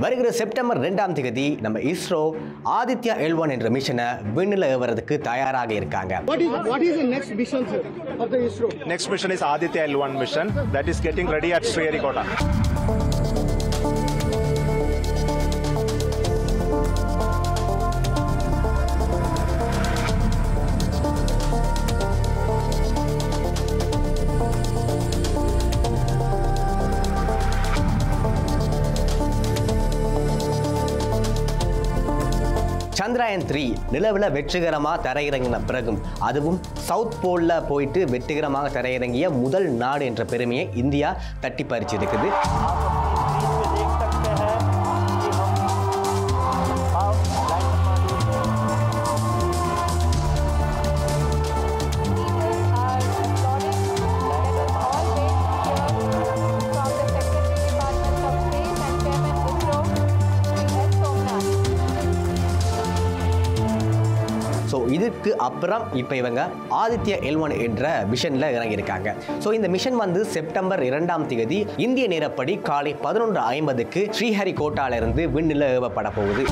வருகிற செப்டம்பர் ரெண்டாம் தேதி நம்ம இஸ்ரோ ஆதித்யா எல் என்ற மிஷனை விண்ணில் ஏவுறதுக்கு தயாராக இருக்காங்க What is what is the next mission, sir, of the ISRO? Next mission is Aditya L1 mission that is getting ready at Sriharikota. Chandrayaan three நிலவில் வெற்றிகரமாக தரையிறங்கின பிறகும் அதுவும் சவுத் போலில் போயிட்டு வெற்றிகரமாக தரையிறங்கிய முதல் நாடு என்ற பெருமையை இந்தியா தட்டி பறிச்சிருக்குது are applauding. Let us all wait here from the Secretary Department of Space and Chairman ISRO, Sri S. Somnath. So இதுக்கு அப்புறம் இப்போ இவங்க ஆதித்யா எல்வன் என்ற மிஷனில் இறங்கியிருக்காங்க ஸோ இந்த மிஷன் வந்து செப்டம்பர் இரண்டாம் தேதி இந்திய நேரப்படி காலை பதினொன்று ஐம்பதுக்கு ஸ்ரீஹரிகோட்டாவிலிருந்து விண்ணில் ஏவப்பட போகுது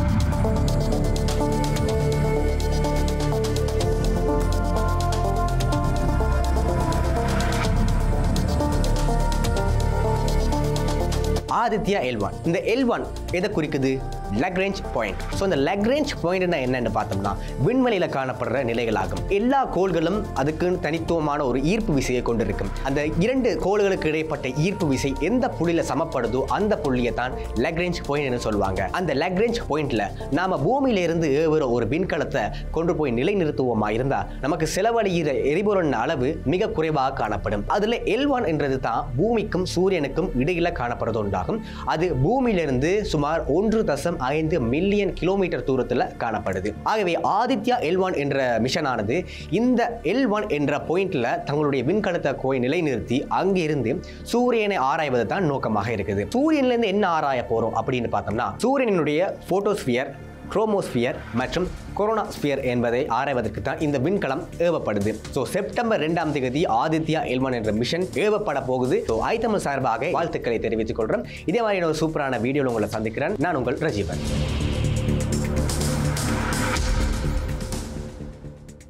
ஆதித்யா எல் ஒன் இந்த எல் ஒன் எதை குறிக்குது லக்ரேஞ்ச் பாயிண்ட் ஸோ இந்த லக்ரேஞ்ச் பாயிண்ட்னா என்னன்னு பார்த்தோம்னா விண்வெளியில் காணப்படுற நிலைகளாகும் எல்லா கோள்களும் அதுக்கு தனித்துவமான ஒரு ஈர்ப்பு விசையை கொண்டிருக்கும் அந்த இரண்டு கோள்களுக்கு இடைப்பட்ட ஈர்ப்பு விசை எந்த புள்ளியில் சமப்படுதோ அந்த புள்ளியை தான் லக்ரேஞ்ச் பாயிண்ட்னு சொல்லுவாங்க அந்த லக்ரேஞ்ச் பாயிண்ட்ல நாம பூமியிலிருந்து ஏவுற ஒரு விண்கலத்தை கொண்டு போய் நிலைநிறுத்துவோமா இருந்தா நமக்கு செலவழிகிற எரிபொருளின் அளவு மிக குறைவாக காணப்படும் அதுல எல் ஒன் என்றது தான் பூமிக்கும் சூரியனுக்கும் இடையில காணப்படுறது உண்டாகும் அது பூமியிலிருந்து சுமார் ஒன்று தசம் ஐந்து மில்லியன் கிலோமீட்டர் தூரத்தில் காணப்படுது ஆகவே ஆதித்யா எல் ஒன் என்ற மிஷனானது இந்த எல் ஒன் என்ற பாயிண்ட்ல தங்களுடைய விண்கலத்தை போய் நிலைநிறுத்தி அங்கிருந்து சூரியனை ஆராய்வது தான் நோக்கமாக இருக்குது சூரியன்லேருந்து என்ன ஆராய போறோம் அப்படின்னு பார்த்தோம்னா சூரியனுடைய போட்டோஸ்பியர் குரோமோஸ்பியர் மற்றும் கொரோனா ஸ்பியர் என்பதை ஆராய்வதற்கு தான் இந்த விண்கலம் ஏவப்படுது ஸோ செப்டம்பர் ரெண்டாம் தேதி ஆதித்யா எல்மன் என்ற மிஷன் ஏவப்பட போகுது ஸோ ஐத்தமிழ் சார்பாக வாழ்த்துக்களை தெரிவித்துக் கொள்கிறேன் இதே மாதிரியான ஒரு சூப்பரான வீடியோவில் உங்களை சந்திக்கிறேன் நான் உங்கள் ரஜீவன்